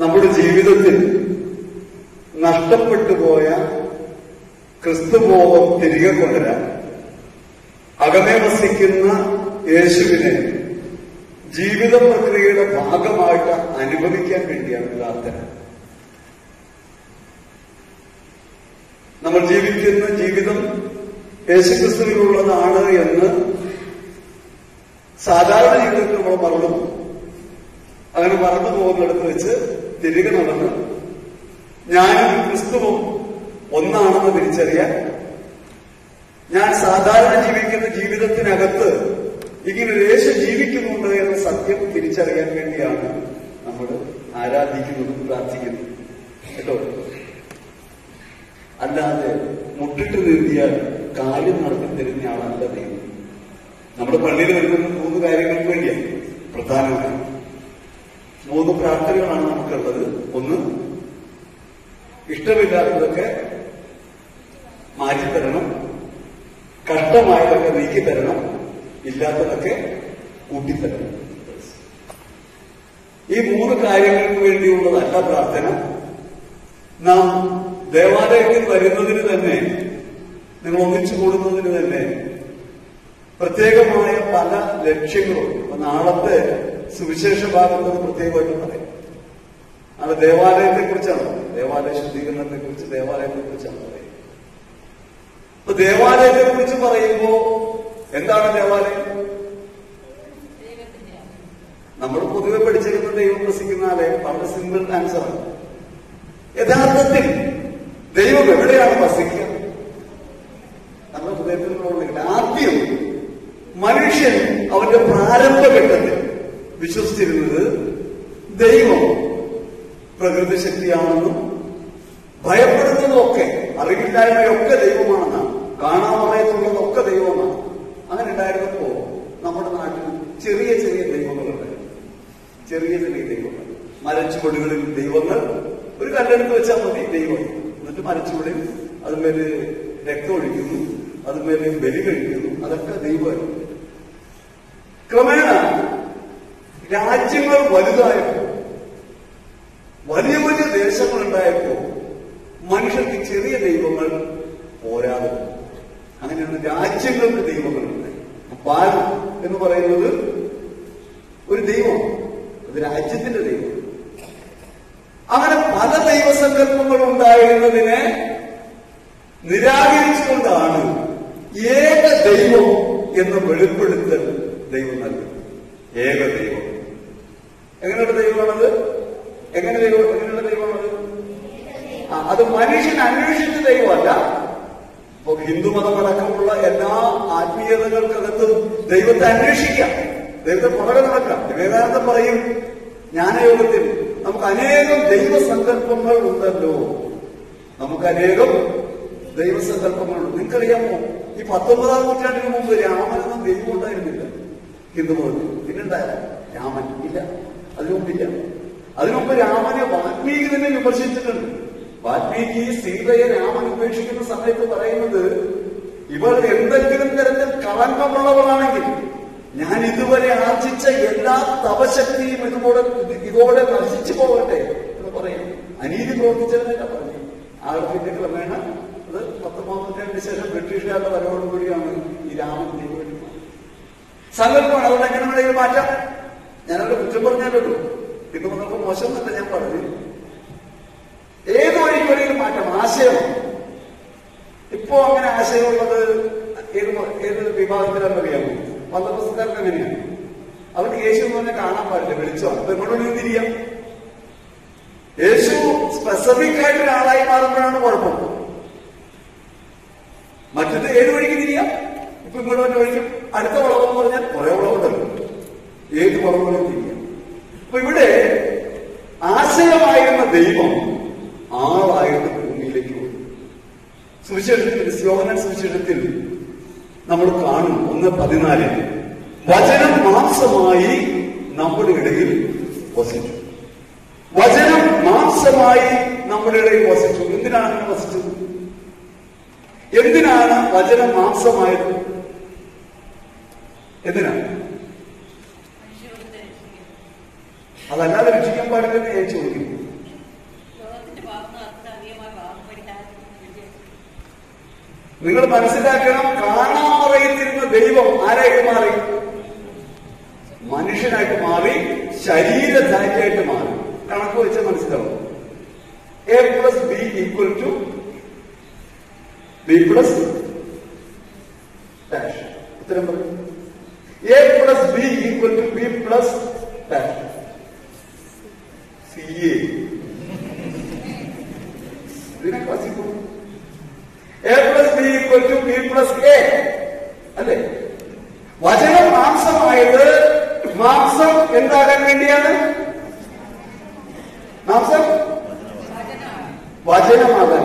നമ്മുടെ ജീവിതത്തിൽ നഷ്ടപ്പെട്ടു പോയ ക്രിസ്തുബോധം തിരികെ കൊണ്ടുവരാൻ അകമേ വസിക്കുന്ന യേശുവിനെ ജീവിത പ്രക്രിയയുടെ ഭാഗമായിട്ട് അനുഭവിക്കാൻ വേണ്ടിയാണ് പ്രാർത്ഥന നമ്മൾ ജീവിക്കുന്ന ജീവിതം യേശുക്രിസ്തുവിനുള്ളതാണ് എന്ന് സാധാരണ ജീവിതത്തിൽ നമ്മൾ മറന്നു പോകും. അങ്ങനെ മറന്നു പോകുന്നിടത്ത് വെച്ച് തിരികെ നടന്ന് ഞാനും ക്രിസ്തുവും ഒന്നാണെന്ന് തിരിച്ചറിയാൻ ഞാൻ സാധാരണ ജീവിക്കുന്ന ജീവിതത്തിനകത്ത് ഇങ്ങനെ ഒരു യേശു ജീവിക്കുന്നുണ്ട് എന്ന സത്യം തിരിച്ചറിയാൻ വേണ്ടിയാണ് നമ്മൾ ആരാധിക്കുന്നതും പ്രാർത്ഥിക്കുന്നതും കേട്ടോ അല്ലാതെ മുട്ടിട്ട് നീന്തിയാൽ കാര്യം നടത്തി തരുന്ന ആളല്ല ദൈവം നമ്മുടെ പള്ളിയിൽ വരുന്ന മൂന്ന് കാര്യങ്ങൾക്ക് വേണ്ടിയാണ് പ്രധാനമായും മൂന്ന് പ്രാർത്ഥനകളാണ് നമുക്കുള്ളത് ഒന്ന് ഇഷ്ടമില്ലാത്തതൊക്കെ മാറ്റിത്തരണം കഷ്ടമായതൊക്കെ നീക്കിത്തരണം ഇല്ലാത്തതൊക്കെ കൂട്ടിത്തരണം ഈ മൂന്ന് കാര്യങ്ങൾക്ക് വേണ്ടിയുള്ളതല്ല പ്രാർത്ഥന നാം ദേവാലയത്തിൽ വരുന്നതിന് തന്നെ നിങ്ങൾ ഒന്നിച്ചു കൂടുന്നതിന് തന്നെ പ്രത്യേകമായ പല ലക്ഷ്യങ്ങളും ഇപ്പൊ നാളത്തെ സുവിശേഷ ഭാഗത്ത് പ്രത്യേകമായിട്ട് പറയും അത് ദേവാലയത്തെ കുറിച്ചാണ് ദേവാലയ ശുദ്ധീകരണത്തെ കുറിച്ച് ദേവാലയത്തെ കുറിച്ചാണ് പറയുന്നത് അപ്പൊ ദേവാലയത്തെ കുറിച്ച് പറയുമ്പോ എന്താണ് ദേവാലയം നമ്മൾ പൊതുവെ പഠിച്ചിരുന്ന ദൈവം വസിക്കുന്ന ആലയം വളരെ സിമ്പിൾ ആൻസർ ആണ് യഥാർത്ഥത്തിൽ ദൈവം എവിടെയാണ് വസിക്കുക നമ്മുടെ ഹൃദയത്തിലുള്ള ആദ്യം മനുഷ്യൻ അവന്റെ പ്രാരംഭഘട്ടത്തിൽ വിശ്വസിച്ചിരുന്നത് ദൈവം പ്രകൃതി ശക്തിയാണെന്നും ഭയപ്പെടുന്നതൊക്കെ അറിവില്ലായ്മയൊക്കെ ദൈവമാണെന്നാണ് കാണാമറയത്തുള്ളതൊക്കെ ദൈവമാണ് അങ്ങനെ ഉണ്ടായിരുന്നപ്പോ നമ്മുടെ നാട്ടിൽ ചെറിയ ചെറിയ ദൈവങ്ങളുണ്ടായിരുന്നു ചെറിയ ചെറിയ ദൈവങ്ങൾ മരച്ചുവടുകളിൽ ദൈവങ്ങൾ ഒരു കല്ലെടുത്ത് വെച്ചാൽ മതി ദൈവം എന്നിട്ട് മരച്ചുവടിൽ അതുമേല് രക്തം ഒഴിക്കുന്നു അതുമേല് ബലി കഴിക്കുന്നു അതൊക്കെ ദൈവമായിരുന്നു ക്രമേണ രാജ്യങ്ങൾ വലുതായപ്പോ വലിയ വലിയ ദേശങ്ങൾ ഉണ്ടായപ്പോ മനുഷ്യർക്ക് ചെറിയ ദൈവങ്ങൾ പോരാതെ വന്നു. അങ്ങനെയാണ് രാജ്യങ്ങൾക്ക് ദൈവങ്ങളുണ്ടായി ബാൽ എന്ന് പറയുന്നത് ഒരു ദൈവമാണ് അത് രാജ്യത്തിന്റെ ദൈവം അങ്ങനെ പല ദൈവസങ്കല്പങ്ങൾ ഉണ്ടായിരുന്നതിനെ നിരാകരിച്ചുകൊണ്ടാണ് ഏക ദൈവം എന്ന വെളിപ്പെടുത്തൽ ദൈവം നൽകുന്നത് ഏക ദൈവം എങ്ങനെയുള്ള ദൈവമാണത് എങ്ങനെ ദൈവം എങ്ങനെയുള്ള ദൈവമാണത് ആ, അത് മനുഷ്യൻ അന്വേഷിച്ച ദൈവമല്ല ഇപ്പൊ ഹിന്ദുമതമടക്കമുള്ള എല്ലാ ആത്മീയതകൾക്കകത്തും ദൈവത്തെ അന്വേഷിക്കാം ദൈവത്തെ പുറകെ നടക്കാം വിവേകാനന്ദൻ പറയും ജ്ഞാനയോഗത്തിൽ നമുക്ക് അനേകം ദൈവസങ്കല്പങ്ങൾ ഉണ്ടല്ലോ നമുക്ക് അനേകം ദൈവസങ്കല്പങ്ങളുണ്ട് നിങ്ങൾക്കറിയാമോ ഈ പത്തൊമ്പതാം നൂറ്റാണ്ടിന് മുമ്പ് രാമനെന്നും ദൈവം ഉണ്ടായിരുന്നില്ല ഹിന്ദുമതത്തിൽ പിന്നെണ്ടായ രാമൻ ഇല്ല അതിനു മുമ്പില്ല അതിനു മുമ്പ് രാമനെ വാൽമീകി തന്നെ വിമർശിച്ചിട്ടുണ്ട് വാൽമീകി സീതയെ രാമൻ ഉപേക്ഷിക്കുന്ന സമയത്ത് പറയുന്നത് ഇവൾ എന്തെങ്കിലും തരത്തിൽ കളങ്കമുള്ളവളാണെങ്കിൽ ഞാൻ ഇതുവരെ ആർജിച്ച എല്ലാ തപശക്തിയും ഇതുപോലെ ഇതോടെ നശിച്ചു പോകട്ടെ എന്ന് പറയും അനീതി പ്രവർത്തിച്ചതിനല്ല പറഞ്ഞു ആൾ പിന്നെ ക്രമേണ അത് പത്തൊമ്പതാം നൂറ്റാണ്ടിന് ശേഷം ബ്രിട്ടീഷുകാരുടെ വരവോടുകൂടിയാണ് ഈ രാമൻ ദൈവം സങ്കല്പമാണ് അതുകൊണ്ട് എങ്ങനെ വേണമെങ്കിൽ മാറ്റാം ഞാനവിടെ കുറ്റം പറഞ്ഞാലോ ഇത് നമുക്ക് മോശം എന്നല്ല ഞാൻ പറഞ്ഞു ഏത് വഴിക്ക് വേണമെങ്കിലും മാറ്റാം ആശയമാണ് ഇപ്പോ അങ്ങനെ ആശയമുള്ളത് ഏത് മ- ഏത് വിഭാഗത്തിലാണെന്ന് അറിയാമോ പന്തപുസ്തകാർക്ക് അങ്ങനെയാണ് അവർക്ക് യേശു എന്ന് പറഞ്ഞാൽ കാണാൻ പാടില്ല വെളിച്ചമാണ് അപ്പൊ എങ്ങോട്ട് വേണമെങ്കിലും തിരിയാം യേശു സ്പെസിഫിക് ആയിട്ട് ഒരാളായി മാറുമ്പോഴാണ് കുഴപ്പം മറ്റത് ഏത് വഴിക്ക് തിരിയാം ഇപ്പൊ ഇങ്ങോട്ട് വന്ന വഴിക്കും അടുത്ത വളവെന്ന് പറഞ്ഞാൽ കുറെ വളവുണ്ടല്ലോ ഏത് വളവുകളും തിരിയാം അപ്പൊ ഇവിടെ ആശയമായിരുന്ന ദൈവം ആളായിട്ട് ഭൂമിയിലേക്ക് വന്നു സുവിശേഷത്തിൽ യോഹനൻ സുവിശേഷത്തിൽ നമ്മൾ കാണും ഒന്ന് പതിനാലിൽ വചനം മാംസമായി നമ്മുടെ ഇടയിൽ വസിച്ചു വചനം മാംസമായി നമ്മുടെ ഇടയിൽ വസിച്ചു എന്തിനാണ് അങ്ങനെ വസിച്ചത് എന്തിനാണ് വചനം മാംസമായത് എന്തിനാണ് അതല്ലാതെ രക്ഷിക്കാൻ പാടില്ലെന്ന് ഞാൻ ചോദിക്കുന്നു നിങ്ങൾ മനസ്സിലാക്കണം കാണാൻ പറയത്തിരുന്ന ദൈവം ആരായിട്ട് മാറി മനുഷ്യനായിട്ട് മാറി ശരീരധാരിയായിട്ട് മാറി കണക്ക് വെച്ച് മനസ്സിലാവും A plus B equal to B plus dash ഉത്തരം പറയും A plus B equal to B plus dash C A ഇതിനെ ക്ലാസ്സിൽ A plus B equal to B plus A അല്ലേ വചനം മാംസമായത് മാംസം എന്താകാൻ വേണ്ടിയാണ് മാംസം വചനമാകാൻ